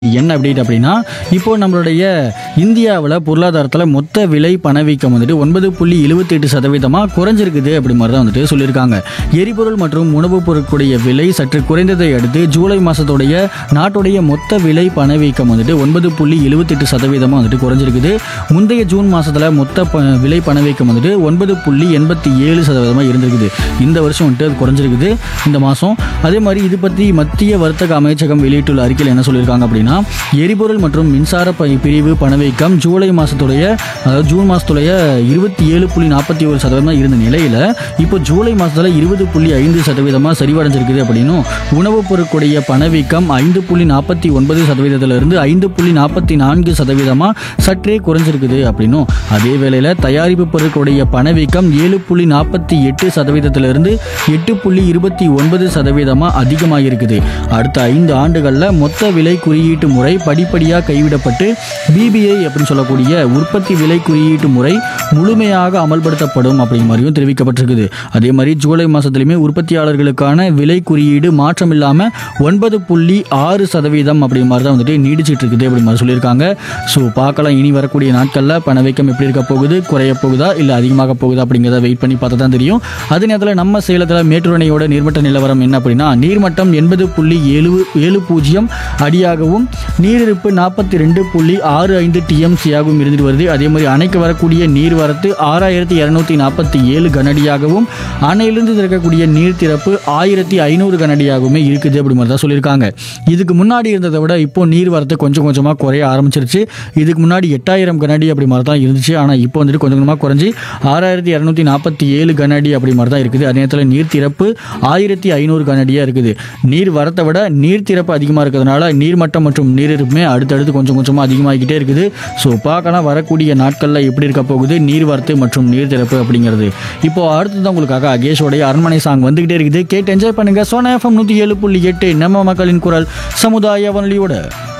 என்ன அப்டேட் அப்படின்னா இப்போ நம்மளுடைய இந்தியாவில் பொருளாதாரத்தில் மொத்த விலை பணவீக்கம் வந்துட்டு ஒன்பது புள்ளி எழுபத்தெட்டு சதவீதமாக குறைஞ்சிருக்குது அப்படி மாதிரி தான் வந்துட்டு சொல்லியிருக்காங்க எரிபொருள் மற்றும் உணவுப் பொருட்களுடைய விலை சற்று குறைந்ததை அடுத்து ஜூலை மாதத்துடைய நாட்டுடைய மொத்த விலை பணவீக்கம் வந்துட்டு ஒன்பது புள்ளி எழுபத்தெட்டு சதவீதமாக வந்துட்டு குறைஞ்சிருக்குது முந்தைய ஜூன் மாதத்தில் மொத்த ப விலை பணவீக்கம் வந்துட்டு ஒன்பது புள்ளி எண்பத்தி ஏழு சதவீதமாக இருந்திருக்குது இந்த வருஷம் வந்துட்டு அது குறைஞ்சிருக்குது இந்த மாதம் அதே மாதிரி இது பற்றி மத்திய வர்த்தக அமைச்சகம் வெளியிட்டுள்ள அறிக்கையில் என்ன சொல்லியிருக்காங்க அப்படின்னா எரிபொருள் மற்றும் மின்சார ப- பிரிவு பணவீக்கம் ஜூலை மாதத்துடைய அதாவது ஜூன் மாதத்துடைய இருபத்தி ஏழு புள்ளி நாற்பத்தி ஒரு சதவீதமாக இருந்த நிலையில் இப்போ ஜூலை மாதத்தில் இருபது புள்ளி ஐந்து சதவீதமாக சரிவடைஞ்சிருக்குது அப்படின்னும் உணவுப் பொருட்களுடைய பணவீக்கம் ஐந்து புள்ளி நாற்பத்தி ஒன்பது சதவீதத்திலிருந்து ஐந்து புள்ளி நாற்பத்தி நான்கு சதவீதமாக சற்றே குறைஞ்சிருக்குது அப்படின்னும் அதே வேளையில் தயாரிப்பு பொருட்களுடைய பணவீக்கம் ஏழு புள்ளி நாற்பத்தி எட்டு சதவீதத்திலிருந்து எட்டு புள்ளி இருபத்தி ஒன்பது சதவீதமாக அதிகமாக இருக்குது அடுத்த ஐந்து ஆண்டுகளில் மொத்த விலை குறியீட்டு முறை படிப்படியாக கைவிடப்பட்டு பிபிஐ அப்படின்னு சொல்லக்கூடிய உற்பத்தி விலை குறியீட்டு முறை முழுமையாக அமல்படுத்தப்படும் அப்படிங்கிற மாதிரியும் தெரிவிக்கப்பட்டிருக்குது அதே மாதிரி ஜூலை மாதத்துலையுமே உற்பத்தியாளர்களுக்கான விலை குறியீடு மாற்றம் இல்லாமல் ஒன்பது புள்ளி ஆறு சதவீதம் அப்படி மாதிரி தான் வந்துட்டு நீடிச்சிட்டு இருக்குது அப்படி மாதிரி சொல்லியிருக்காங்க ஸோ பார்க்கலாம் இனி வரக்கூடிய நாட்களில் பணவீக்கம் எப்படி இருக்க போகுது குறைய போகுதா இல்லை அதிகமாக போகுதா அப்படிங்கிறத வெயிட் பண்ணி பார்த்தா தான் தெரியும் அதே நேரத்தில் நம்ம சேலத்தில் மேட்டூர் அணையோட நீர்மட்ட நிலவரம் என்ன அப்படின்னா நீர்மட்டம் எண்பது புள்ளி ஏழு ஏழு பூஜ்ஜியம் அடியாகவும் நீரிருப்பு நாற்பத்தி ரெண்டு புள்ளி ஆறு ஐந்து டிஎம்சியாகவும் இருந்துட்டு வருது அதே மாதிரி அணைக்கு வரக்கூடிய நீர்வரத்து ஆறாயிரத்தி இரநூத்தி நாற்பத்தி ஏழு கனடியாகவும் அணையிலிருந்து திறக்கக்கூடிய நீர் திறப்பு ஆயிரத்தி ஐநூறு கனடியாகவுமே இருக்குது அப்படி மாதிரி தான் சொல்லியிருக்காங்க இதுக்கு முன்னாடி இருந்ததை விட இப்போ நீர் வரத்து கொஞ்சம் கொஞ்சமாக குறைய ஆரம்பிச்சிருச்சு இதுக்கு முன்னாடி எட்டாயிரம் கனடி அப்படி மாதிரி தான் இருந்துச்சு ஆனால் இப்போ வந்துட்டு கொஞ்சம் கொஞ்சமாக குறைஞ்சி ஆறாயிரத்தி இரநூத்தி நாற்பத்தி ஏழு கனடி அப்படி மாதிரி தான் இருக்குது அதே நேரத்தில் நீர் திறப்பு ஆயிரத்தி ஐநூறு கனடியாக இருக்குது நீர் வரத்தை விட நீர் திறப்பு அதிகமாக இருக்கிறதுனால நீர்மட்டம் மற்றும் நீரிருப்புமே அடுத்தடுத்து கொஞ்சம் கொஞ்சமாக அதிகமாகிக்கிட்டே இருக்குது ஸோ பார்க்கலாம் வரக்கூடிய நாட்களில் எப்படி இருக்க போகுது நீர் வரத்து மற்றும் நீர் திறப்பு அப்படிங்கிறது இப்போ அடுத்தது உங்களுக்காக அகேஷோடைய அரண்மனை சாங் வந்துகிட்டே இருக்குது கேட்டு என்ஜாய் பண்ணுங்க சோனா எஃப்எம் நூற்றி ஏழு புள்ளி எட்டு நம்ம மக்களின் குரல் சமுதாய வானொலியோட